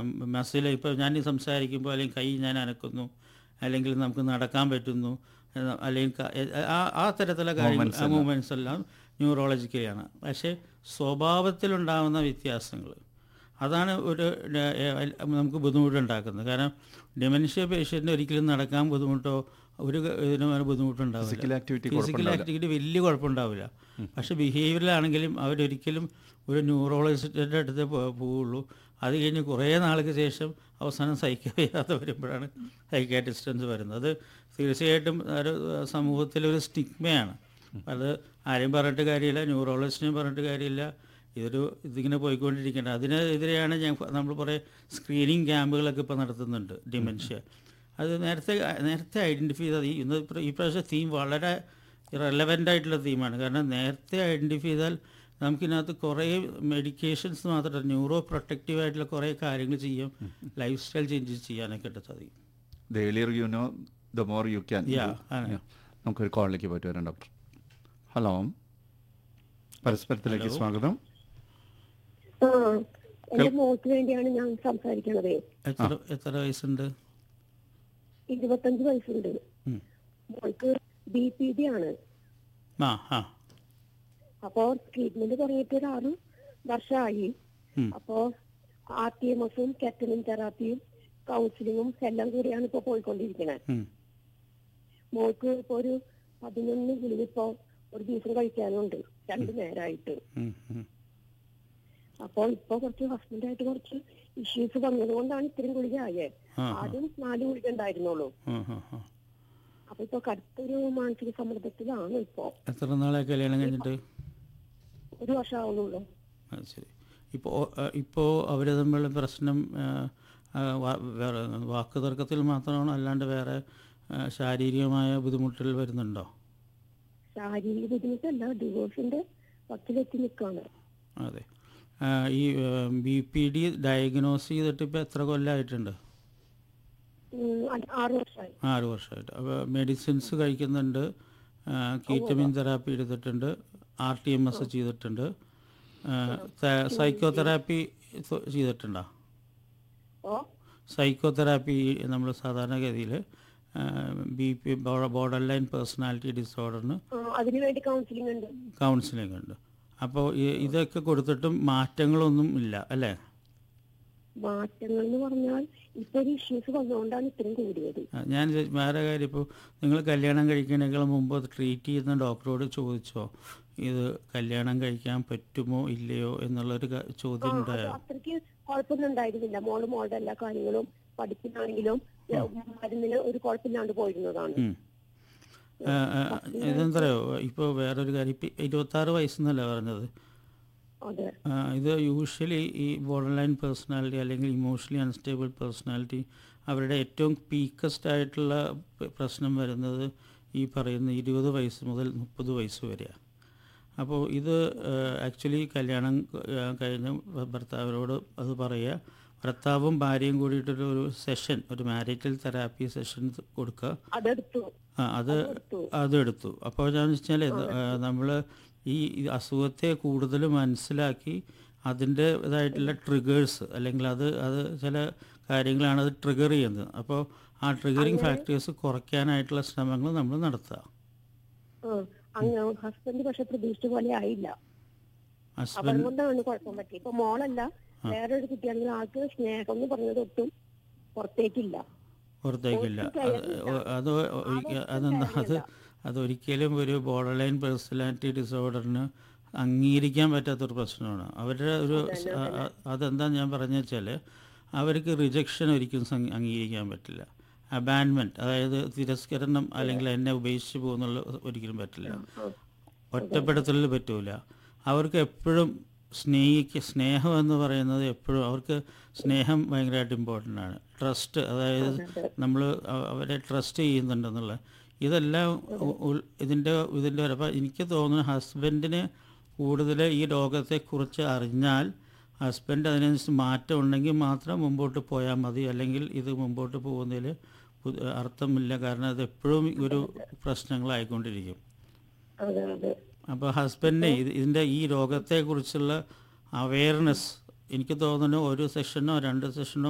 Muscle ഇപ്പോൾ ഞാൻ ഈ സംസാരിക്കുമ്പോൾ അല്ലെങ്കിൽ കൈ ഞാൻ അനക്കുന്നു അല്ലെങ്കിൽ നമുക്ക് നടക്കാൻ പറ്റുന്നു എന്ന- അല്ലെങ്കിൽ ക- എ- ആ ആ തരത്തിലുള്ള കാര്യങ്ങൾ ആ മൂവ്മെൻറ്റ്സ് എല്ലാം ന്യൂറോളജിക്കലാണ് പക്ഷേ സ്വഭാവത്തിലുണ്ടാകുന്ന വ്യത്യാസങ്ങൾ അതാണ് ഒരു ഡ- എ- എൽ- നമുക്ക് ബുദ്ധിമുട്ടുണ്ടാക്കുന്നത് കാരണം ഡിമെൻഷ്യ പേഷ്യൻറ്റിന് ഒരിക്കലും നടക്കാൻ ബുദ്ധിമുട്ടോ ഒരു ക- ഇതിനും അങ്ങനെ ബുദ്ധിമുട്ടുണ്ടാവില്ല ഫിസിക്കൽ ആക്ടിവിറ്റി ഫിസിക്കൽ ആക്ടിവിറ്റി വലിയ കുഴപ്പമുണ്ടാവില്ല പക്ഷെ ബിഹേവിയറിലാണെങ്കിലും അവരൊരിക്കലും ഒരു ന്യൂറോളജിസ്റ്റിൻ്റെ അടുത്ത് പോ- പോവുള്ളൂ അത് കഴിഞ്ഞ് കുറേ നാൾക്ക് ശേഷം അവസാനം സഹിക്കാൻ വയ്യാതെ വരുമ്പോഴാണ് സൈക്കാട്രിസ്റ്റൻസ് വരുന്നത് അത് തീർച്ചയായിട്ടും ഒരു സമൂഹത്തിലൊരു സ്റ്റിഗ്മയാണ് അത് ആരെയും പറഞ്ഞിട്ട് കാര്യമില്ല ന്യൂറോളജിസ്റ്റിനെയും പറഞ്ഞിട്ട് കാര്യമില്ല ഇതൊരു ഇതിങ്ങനെ പോയിക്കൊണ്ടിരിക്കേണ്ട അതിനെതിരെയാണ് ഞാൻ നമ്മൾ കുറേ സ്ക്രീനിങ് ക്യാമ്പുകളൊക്കെ ഇപ്പോൾ നടത്തുന്നുണ്ട് ഡിമെൻഷ്യ അത് നേരത്തെ നേരത്തെ ഐഡൻറ്റിഫൈ ചെയ്താൽ ഈ ഇന്ന് ഇപ്ര- ഈ പ്രാവശ്യം തീം വളരെ റെലവൻ്റ് ആയിട്ടുള്ള തീമാണ് കാരണം നേരത്തെ ഐഡൻറ്റിഫൈ ചെയ്താൽ നമുക്കിതിനകത്ത് കുറേ മെഡിക്കേഷൻസ് മാത്രമല്ല ന്യൂറോ പ്രൊട്ടക്റ്റീവ് ആയിട്ടുള്ള കുറേ കാര്യങ്ങൾ ചെയ്യാം ലൈഫ് സ്റ്റൈൽ ചേഞ്ചസ് ചെയ്യാനൊക്കെ ആയിട്ട് സാധിക്കും the earlier you know the more you can Yeah, ആണ്. നമുക്കൊരു കോളിലേക്ക് പോയിട്ട് വരാം ഡോക്ടർ ഹലോ പരസ്പരത്തിലേക്ക് സ്വാഗതം ആ എന്റെ മോൾക്ക് വേണ്ടിയാണ് ഞാൻ സംസാരിക്കണത് എത്ര എത്ര വയസ്സുണ്ട് ഇരുപത്തഞ്ച് വയസ്സുണ്ട് ഉം. മോൾക്ക് ബി പി ഡി ആണ് ആ ആ അപ്പോ ട്രീറ്റ്മെന്റ് തുടങ്ങിയിട്ട് ഒരു ആറ് വർഷമായി ഉം. അപ്പോ ആർ ടി എം എസും കെറ്റലിൻ തെറാപ്പിയും കൗൺസിലിങ്ങും എല്ലാം കൂടിയാണ് ഇപ്പൊ പോയിക്കൊണ്ടിരിക്കുന്നത് ഉം. മോൾക്ക് ഇപ്പൊ ഒരു പതിനൊന്ന് ഗുളിക ഇപ്പോ ഒരു ദിവസം കഴിക്കാനുണ്ട് രണ്ടു നേരമായിട്ട് ഉം, ഉം. അപ്പോൾ ഇപ്പൊ കുറച്ച് ഹസ്ബൻഡായിട്ട് കുറച്ച് ഇഷ്യൂസ് വന്നതുകൊണ്ടാണ് ഇത്രയും ഗുളിക ആയേ ആ, ആദ്യം നാല് ഗുളിക ഉണ്ടായിരുന്നുള്ളൂ ആ, ആ, ആ. അപ്പൊ ഇപ്പൊ കടുത്തൊരു മാനസിക സമ്മർദ്ദത്തിലാണ് ഇപ്പോ എത്ര നാളെ കല്യാണം കഴിഞ്ഞിട്ട് ഒരു വർഷം ആവുന്നുള്ളൂ അത് ശരി ഇപ്പോൾ ഇപ്പോൾ അവർ തമ്മിലുള്ള പ്രശ്നം ആ, ആ, വാ- വേറെ വാക്ക് തർക്കത്തിൽ മാത്രമാണോ അല്ലാണ്ട് വേറെ ആ, ശാരീരികമായ ബുദ്ധിമുട്ടുകൾ വരുന്നുണ്ടോ ശാരീരിക ബുദ്ധിമുട്ടല്ല ഡിവോഴ്സിന്റെ പത്തിലെത്തി നിൽക്കാണ് അതെ ആ, ഈ ബി പി ഡി ഡയഗ്നോസ് ചെയ്തിട്ട് ഇപ്പോൾ എത്ര കൊല്ലമായിട്ടുണ്ട് ആറ് വർഷമായി ആറ് വർഷമായിട്ട് അപ്പോൾ മെഡിസിൻസ് കഴിക്കുന്നുണ്ട് കീറ്റമിൻ തെറാപ്പി എടുത്തിട്ടുണ്ട് ആർ ടി എം എസ് ചെയ്തിട്ടുണ്ട് സൈക്കോ തെറാപ്പി ചെയ്തിട്ടുണ്ടോ ഓ സൈക്കോ തെറാപ്പി നമ്മൾ സാധാരണഗതിയിൽ B P borderline personality ഡിസോർഡറിന് ആ, അതിനു വേണ്ടി കൗൺസിലിംഗ് ഉണ്ട് കൗൺസിലിംഗ് ഉണ്ട് അപ്പോൾ ഇതൊക്കെ കൊടുത്തിട്ടും മാറ്റങ്ങളൊന്നും ഇല്ല അല്ലേ മാറ്റങ്ങൾ എന്ന് പറഞ്ഞാൽ ഇപ്പൊ ഒരു ഇഷ്യൂസ് വന്നുകൊണ്ടാണ് ഇത്രയും കൂടിയത് ആ, ഞാൻ ചോ- വേറെ കാര്യം ഇപ്പോൾ നിങ്ങൾ കല്യാണം കഴിക്കണേക്കാൾ മുമ്പ് അത് ട്രീറ്റ് ചെയ്യുന്ന ഡോക്ടറോട് ചോദിച്ചോ ഇത് കല്യാണം കഴിക്കാൻ പറ്റുമോ ഇല്ലയോ എന്നുള്ളൊരു ക- ചോദ്യം അത് ഉണ്ടായോ അത്രയ്ക്ക് കുഴപ്പമൊന്നും ഉണ്ടായിരുന്നില്ല മോള് മോളുടെ എല്ലാ കാര്യങ്ങളും പഠിപ്പിനാണെങ്കിലും മരുന്നിന് ഒരു കുഴപ്പമില്ലാണ്ട് പോയിരുന്നതാണ് ഉം. ആ, ആ, ഇതെന്തറിയോ ഇപ്പോൾ വേറൊരു കാര്യം ഇപ്പം ഇരുപത്താറ് വയസ്സെന്നല്ല പറഞ്ഞത് അതെ ആ, ഇത് യൂഷ്വലി ഈ ബോർഡർ ലൈൻ പേഴ്സണാലിറ്റി അല്ലെങ്കിൽ ഇമോഷണലി അൺസ്റ്റേബിൾ പേഴ്സണാലിറ്റി അവരുടെ ഏറ്റവും പീക്കസ്റ്റ് ആയിട്ടുള്ള പ- പ്രശ്നം വരുന്നത് ഈ പറയുന്ന ഇരുപത് വയസ്സ് മുതൽ മുപ്പത് വയസ്സ് വരെയാണ് അപ്പോൾ ഇത് ആക്ച്വലി കല്യാണം ആ, കഴിഞ്ഞ് ഭർത്താവിനോട് അത് പറയുക ഭർത്താവും ഭാര്യയും കൂടിയിട്ടൊരു ഒരു സെഷൻ ഒരു മാരിറ്റൽ തെറാപ്പി സെഷൻ കൊടുക്കുക അതെടുത്തു ആ അത് എടുത്തു അതെടുത്തു അപ്പോൾ ഞാൻ വെച്ചാൽ നമ്മൾ ഈ ഈ അസുഖത്തെ കൂടുതൽ മനസ്സിലാക്കി അതിൻ്റെ ഇതായിട്ടുള്ള ട്രിഗേഴ്സ് അല്ലെങ്കിൽ അത് അത് ചില കാര്യങ്ങളാണ് അത് ട്രിഗർ ചെയ്യുന്നത് അപ്പോൾ ആ ട്രിഗറിങ് ഫാക്ടേഴ്സ് കുറയ്ക്കാനായിട്ടുള്ള ശ്രമങ്ങൾ നമ്മൾ നടത്തുക ആ, അങ്ങ് ഹസ്ബൻഡ് പക്ഷെ പ്രതീക്ഷിച്ച പോലെ ആയില്ല ഹസ്ബൻഡ് അതുകൊണ്ടാണ് കുഴപ്പം പറ്റി ഇപ്പൊ മോളല്ല വേറൊരു കുട്ടിയാണെങ്കിൽ ആൾക്ക് സ്നേഹം എന്ന് പറഞ്ഞത് ഒട്ടും പുറത്തേക്കില്ല പുറത്തേക്കില്ല അത് ഒ- അത് ഒരിക്ക- അതെന്താ അത് അതൊരിക്കലും ഒരു ബോർഡർ ലൈൻ പേഴ്സണാലിറ്റി ഡിസോർഡറിന് അംഗീകരിക്കാൻ പറ്റാത്തൊരു പ്രശ്നമാണ് അവരുടെ ഒരു സ- അ- അ- അതെന്താ ഞാൻ പറഞ്ഞു വെച്ചാൽ അവർക്ക് റിജക്ഷൻ ഒരിക്കലും സം- അംഗീകരിക്കാൻ പറ്റില്ല അബാൻമെൻറ്റ് അതായത് തിരസ്കരണം അല്ലെങ്കിൽ എന്നെ ഉപേക്ഷിച്ച് പോകുന്നുള്ള ഒരിക്കലും പറ്റില്ല ഒറ്റപ്പെടുത്തലിൽ പറ്റൂല അവർക്ക് എപ്പോഴും സ്നേഹിക്ക സ്നേഹം എന്ന് പറയുന്നത് എപ്പോഴും അവർക്ക് സ്നേഹം ഭയങ്കരമായിട്ട് ഇമ്പോർട്ടൻ്റ് ആണ് ട്രസ്റ്റ് അതായത് നമ്മൾ അവരെ ട്രസ്റ്റ് ചെയ്യുന്നുണ്ടെന്നുള്ള ഇതെല്ലാം ഉ- ഉൾ- ഇതിൻ്റെ ഇതിൻ്റെ ഒരു- അപ്പോൾ എനിക്ക് തോന്നുന്നു ഹസ്ബൻഡിന് കൂടുതൽ ഈ രോഗത്തെക്കുറിച്ച് അറിഞ്ഞാൽ ഹസ്ബൻഡ് അതിനനുസരിച്ച് മാറ്റം ഉണ്ടെങ്കിൽ മാത്രം മുമ്പോട്ട് പോയാൽ മതി അല്ലെങ്കിൽ ഇത് മുമ്പോട്ട് പോകുന്നതിൽ പു- അർത്ഥമില്ല കാരണം അത് എപ്പോഴും ഒരു പ്രശ്നങ്ങളായിക്കൊണ്ടിരിക്കും അതെ അതെ അപ്പോൾ ഹസ്ബൻഡിനെ ഇത് ഇതിൻ്റെ ഈ രോഗത്തെക്കുറിച്ചുള്ള അവയർനെസ് എനിക്ക് തോന്നുന്നു ഒരു സെഷനോ രണ്ട് സെഷനോ